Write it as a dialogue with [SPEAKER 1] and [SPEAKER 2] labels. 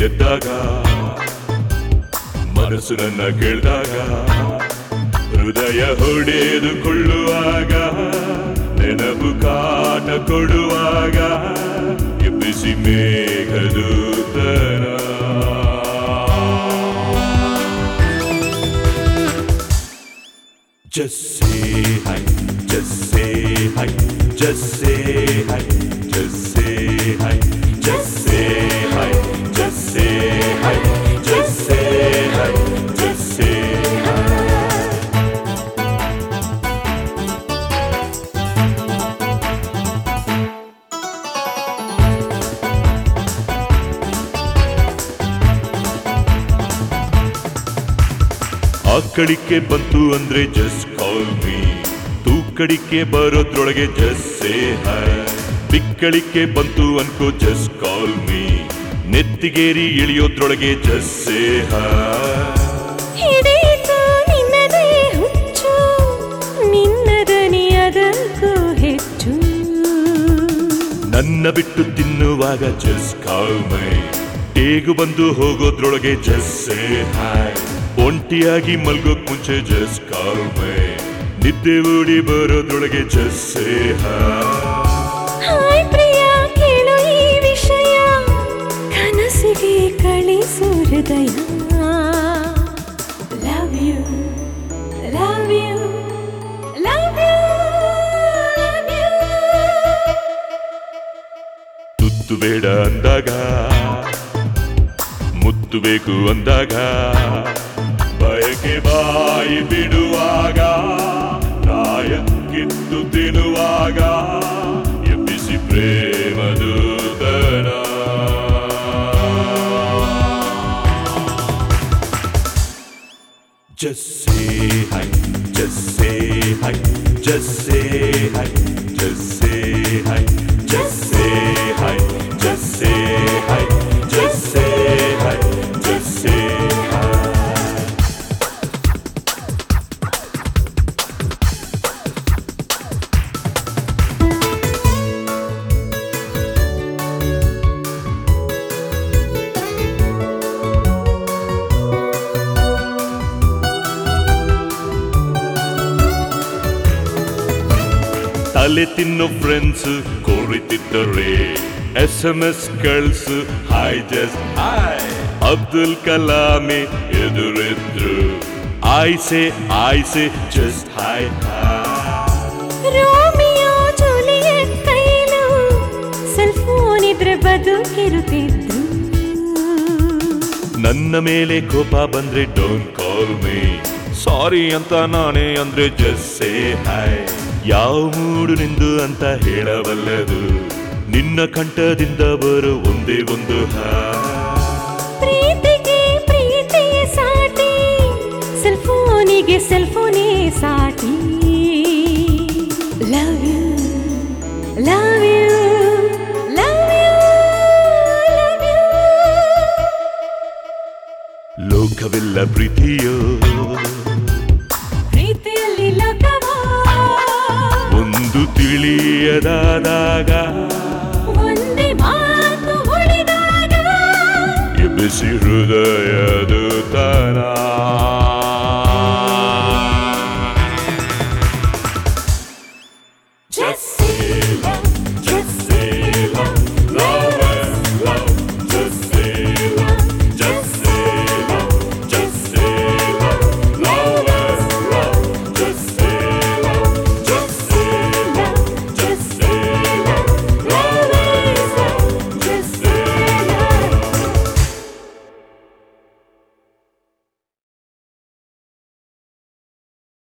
[SPEAKER 1] ಎದ್ದಾಗ ಮನಸ್ಸು ನನ್ನ ಕೇಳಿದಾಗ ಹೃದಯ ಹೊಡೆದುಕೊಳ್ಳುವಾಗ ನೆನಪು ಕಾಟ ಕೊಡುವಾಗ ಎಬ್ಬಿಸಿ ಮೇಘದೂತನ Just say hi, just say hi, just say hi, just say hi, just say hi, just say hi, just say hi, just say hi. ಆ ಕಡಿಕೆ ಬಂತು ಅಂದ್ರೆ ಜಸ್ಟ್ ಕಾಲ್ ಮೀ ತೂಕಡಿಕೆ ಬರೋದ್ರೊಳಗೆ ಜಸ್ಟ್ ಸೇ ಹೈ ಬಿಕ್ಕಳಿಕೆ ಬಂತು ಅನ್ಕೋ ಜಸ್ಟ್ ಕಾಲ್ ಮೀ ನೆತ್ತಿಗೇರಿ ಇಳಿಯೋದ್ರೊಳಗೆ ಜಸ್ಟ್ ಸೇ ಹೈ
[SPEAKER 2] ಹಿಡಿಯಿತು ನಿನ್ನದೇ ಹುಚ್ಚು ನಿನ್ನದನಿ ಅದಕ್ಕೂ ಹೆಚ್ಚು
[SPEAKER 1] ನನ್ನ ಬಿಟ್ಟು ತಿನ್ನುವಾಗ ಜಸ್ಟ್ ಕಾಲ್ ಮೈ ಟೇಗು ಬಂದು ಹೋಗೋದ್ರೊಳಗೆ ಜಸ್ಟ್ ಸೇ ಹೈ ಒಂಟಿಯಾಗಿ ಮಲ್ಗೋಕ್ ಮುಂಚೆ ಜಸ್ಟ್ ಕಾಲ್ ಮೈ ನಿದ್ದೆ ಓಡಿ ಬರೋದ್ರೊಳಗೆ ಜಸ್ಟ್ ಸೇ ಹೈ
[SPEAKER 2] ಹಾಯ್ ಪ್ರಿಯ ಕೇಳು ಈ ವಿಷಯ ಕನಸಿಗೆ ಕಳಿಸು ಹೃದಯ love you love you love you love you
[SPEAKER 1] ತುತ್ತು ಬೇಡ ಅಂದಾಗ ಮುತ್ತು ಬೇಕು ಅಂದಾಗ ಬಯಕೆ ಬಾಯಿ ಬಿಡುವಾಗ ಪ್ರಾಯ ಕಿತ್ತು ತಿನ್ನುವಾಗ ಎಬ್ಬಿಸಿ ಪ್ರೇಮದೂತನ Just say hi, just say hi, just say hi, just say hi, just say hi, just say hi, just say hi, just say hi. ತಲೆ ತಿನ್ನೋ ಫ್ರೆಂಡ್ಸ್ ಕೋರಿತಿದ್ದರೆ ಎಸ್ ಎಂ ಎಸ್ ಕಳ್ಸು ಹಾಯ್ ಜಸ್ಟ್ ಹಾಯ್ ಅಬ್ದುಲ್ ಕಲಾಮಿ ಎದುರಿದ್ರು ಆಯ್ಸೆ ಆಯ್ಸೆ just hi
[SPEAKER 2] Romeo Juliet ಕೈಲು cell phone ಇದ್ರೆ ಬದುಕಿರುತ್ತಿದ್ದು
[SPEAKER 1] ನನ್ನ ಮೇಲೆ ಕೋಪ ಬಂದ್ರೆ ಡೋಂಟ್ ಕಾಲ್ ಮೀ ಸಾರಿ ಅಂತ ನಾನೇ ಅಂದ್ರೆ ಜಸ್ಟ್ ಸೇ ಹಾಯ್ ಯಾವ ಮೂಡು ನಿಂದು ಅಂತ ಹೇಳಬಲ್ಲದು ನಿನ್ನ ಕಂಠದಿಂದ ಬರೋ ಒಂದೇ ಒಂದು ಹಾಯ್
[SPEAKER 2] ಪ್ರೀತಿಗೆ ಪ್ರೀತಿಯೇ ಸಾಟಿ ಸೆಲ್ ಫೋನಿಗೆ ಸೆಲ್ ಫೋನೇ ಸಾಟಿ love you love you love you love you
[SPEAKER 1] ಲೋಕವೆಲ್ಲ ಪ್ರೀತಿಯೋ
[SPEAKER 2] ಪ್ರೀತಿಯಲ್ಲಿ ಲೋಕವಾ
[SPEAKER 1] ಒಂದು ತಿಳಿಯದಾದಾಗ
[SPEAKER 2] ಒಂದೇ ಮಾತು ಉಳಿದಾಗ
[SPEAKER 1] ಎಬ್ಬಿಸಿ ಹೃದಯದ ತನ
[SPEAKER 2] Just say